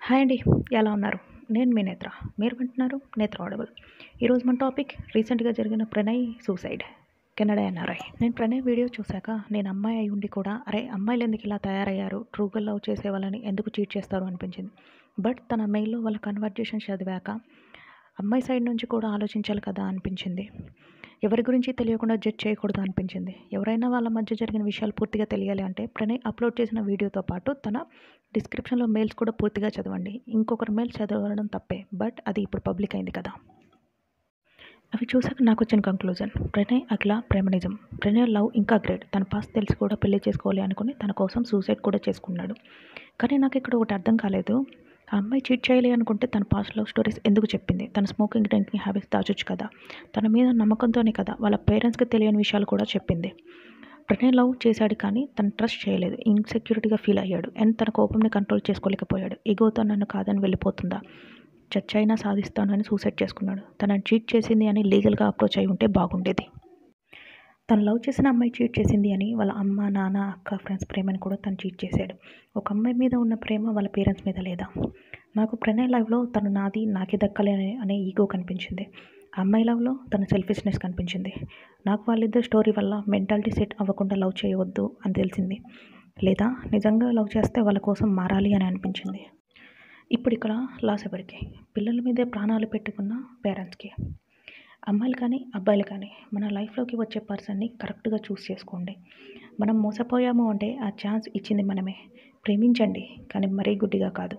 hi అండి ఎలా ఉన్నారు నేను మీ నేత్ర మీరు వింటున్నారు నేత్ర ఆడబుల్ ఈరోజు మన టాపిక్ రీసెంట్గా జరిగిన ప్రణయ్ సూసైడ్ కెనడా ఎన్ఆర్ఐ నేను ప్రణయ్ వీడియో చూశాక నేను అమ్మాయి అయి ఉండి కూడా అరే అమ్మాయిలు ఎందుకు ఇలా తయారయ్యారు ట్రూగా లవ్ చేసే వాళ్ళని ఎందుకు చీట్ చేస్తారు అనిపించింది బట్ తన మెయిల్లో వాళ్ళ కన్వర్జేషన్ చదివాక అమ్మాయి సైడ్ నుంచి కూడా ఆలోచించాలి కదా అనిపించింది ఎవరి గురించి తెలియకుండా జడ్జ్ చేయకూడదు అనిపించింది ఎవరైనా వాళ్ళ మధ్య జరిగిన విషయాలు పూర్తిగా తెలియాలి అంటే ప్రణయ్ అప్లోడ్ చేసిన వీడియోతో పాటు తన డిస్క్రిప్షన్లో మెయిల్స్ కూడా పూర్తిగా చదవండి ఇంకొకరి మెయిల్ చదవడం తప్పే బట్ అది ఇప్పుడు పబ్లిక్ అయింది కదా అవి చూసాక నాకు వచ్చిన కంక్లూజన్ ప్రణయ్ అఖిల ప్రేమ నిజం ప్రణయ్ లవ్ ఇంకా గ్రేట్ తన పాస్ తెలిసి కూడా పెళ్లి చేసుకోవాలి అనుకుని తన కోసం సూసైడ్ కూడా చేసుకున్నాడు కానీ నాకు ఇక్కడ ఒకటి అర్థం కాలేదు ఆ అమ్మాయి చీట్ చేయాలి అనుకుంటే తన పాస్ట్ లవ్ స్టోరీస్ ఎందుకు చెప్పింది తన స్మోకింగ్ డ్రింకింగ్ హ్యాబిట్స్ దాచొచ్చు కదా తన మీద నమ్మకంతోనే కదా వాళ్ళ పేరెంట్స్కి తెలియని విషయాలు కూడా చెప్పింది ప్రణయ్ లవ్ చేశాడు కానీ తను ట్రస్ట్ చేయలేదు ఇన్సెక్యూరిటీగా ఫీల్ అయ్యాడు అండ్ తన కోపంని కంట్రోల్ చేసుకోలేకపోయాడు ఈగోతో నన్ను కాదని వెళ్ళిపోతుందా చర్చ అయినా సాధిస్తానని సూసైడ్ చేసుకున్నాడు తనని చీట్ చేసింది అని లీగల్గా అప్రోచ్ అయి ఉంటే బాగుండేది తను లవ్ చేసిన అమ్మాయి చీట్ చేసింది అని వాళ్ళ అమ్మ నాన్న అక్క ఫ్రెండ్స్ ప్రేమని కూడా తను చీట్ చేశాడు ఒక అమ్మాయి మీద ఉన్న ప్రేమ వాళ్ళ పేరెంట్స్ మీద లేదా నాకు ప్రణయ్ లైవ్లో తను నాది నాకే దక్కాలి అనే అనే ఈగో కనిపించింది ఆ అమ్మాయి లవ్లో తన సెల్ఫిష్నెస్ కనిపించింది నాకు వాళ్ళిద్దరు స్టోరీ వల్ల మెంటాలిటీ సెట్ అవ్వకుండా లవ్ చేయవద్దు అని తెలిసింది లేదా నిజంగా లవ్ చేస్తే వాళ్ళ కోసం మారాలి అని అనిపించింది ఇప్పుడు ఇక్కడ లాస్ ఎవరికి పిల్లల మీదే ప్రాణాలు పెట్టుకున్న పేరెంట్స్కి అమ్మాయిలు కానీ అబ్బాయిలు కానీ మన లైఫ్లోకి వచ్చే పర్సన్ని కరెక్ట్గా చూస్ చేసుకోండి మనం మోసపోయాము అంటే ఆ ఛాన్స్ ఇచ్చింది మనమే ప్రేమించండి కానీ మరీ గుడ్డిగా కాదు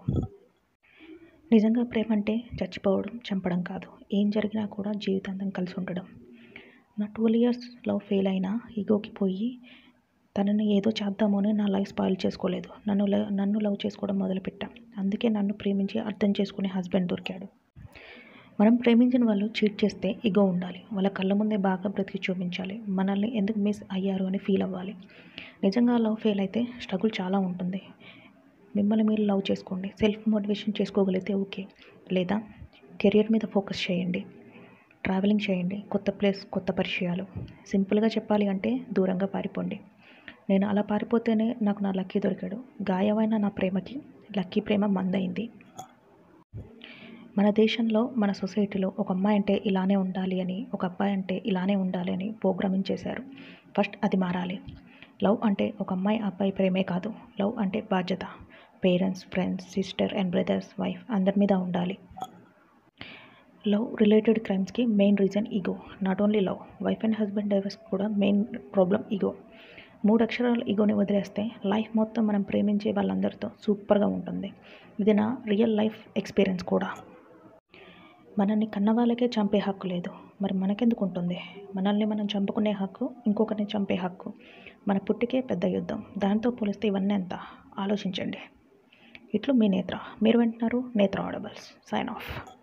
నిజంగా ప్రేమ అంటే చచ్చిపోవడం చంపడం కాదు ఏం జరిగినా కూడా జీవితాంతం కలిసి ఉండడం నా ట్వెల్వ్ ఇయర్స్ లవ్ ఫెయిల్ అయినా ఈగోకి పోయి తనని ఏదో చేద్దామని నా లైఫ్ స్పాయిల్ చేసుకోలేదు నన్ను లవ్ నన్ను లవ్ చేసుకోవడం మొదలుపెట్టా అందుకే నన్ను ప్రేమించి అర్థం చేసుకునే హస్బెండ్ దొరికాడు మనం ప్రేమించిన వాళ్ళు చీట్ చేస్తే ఇగో ఉండాలి వాళ్ళ కళ్ళ ముందే బాగా బ్రతికి చూపించాలి మనల్ని ఎందుకు మిస్ అయ్యారు అని ఫీల్ అవ్వాలి నిజంగా లవ్ ఫెయిల్ అయితే స్ట్రగుల్ చాలా ఉంటుంది మిమ్మల్ని మీరు లవ్ చేసుకోండి సెల్ఫ్ మోటివేషన్ చేసుకోగలిగితే ఓకే లేదా కెరియర్ మీద ఫోకస్ చేయండి ట్రావెలింగ్ చేయండి కొత్త ప్లేస్ కొత్త పరిచయాలు సింపుల్గా చెప్పాలి అంటే దూరంగా పారిపోండి నేను అలా పారిపోతేనే నాకు నా లక్కీ దొరికాడు గాయమైన నా ప్రేమకి లక్కీ ప్రేమ మందైంది మన దేశంలో మన సొసైటీలో ఒక అమ్మాయి అంటే ఇలానే ఉండాలి అని ఒక అబ్బాయి అంటే ఇలానే ఉండాలి అని ప్రోగ్రామింగ్ చేశారు ఫస్ట్ అది మారాలి లవ్ అంటే ఒక అమ్మాయి అబ్బాయి ప్రేమే కాదు లవ్ అంటే బాధ్యత parents friends sister and brothers wife అందరి మీద ఉండాలి లవ్ రిలేటెడ్ క్రైమ్స్కి main reason ego not only love wife and husband divorce కూడా మెయిన్ ప్రాబ్లం ఈగో మూడు అక్షరాల ఈగోని వదిలేస్తే లైఫ్ మొత్తం మనం ప్రేమించే వాళ్ళందరితో సూపర్గా ఉంటుంది ఇది నా రియల్ లైఫ్ ఎక్స్పీరియన్స్ కూడా మనల్ని కన్న వాళ్ళకే చంపే హక్కు లేదు మరి మనకెందుకు ఉంటుంది మనల్ని మనం చంపుకునే హక్కు ఇంకొకరిని చంపే హక్కు మన పుట్టికే పెద్ద యుద్ధం దాంతో పోలిస్తే ఇవన్నీ ఎంత ఆలోచించండి ఇట్లు మీ నేత్ర మీరు వింటున్నారు నేత్ర ఆడబల్స్ సైన్ ఆఫ్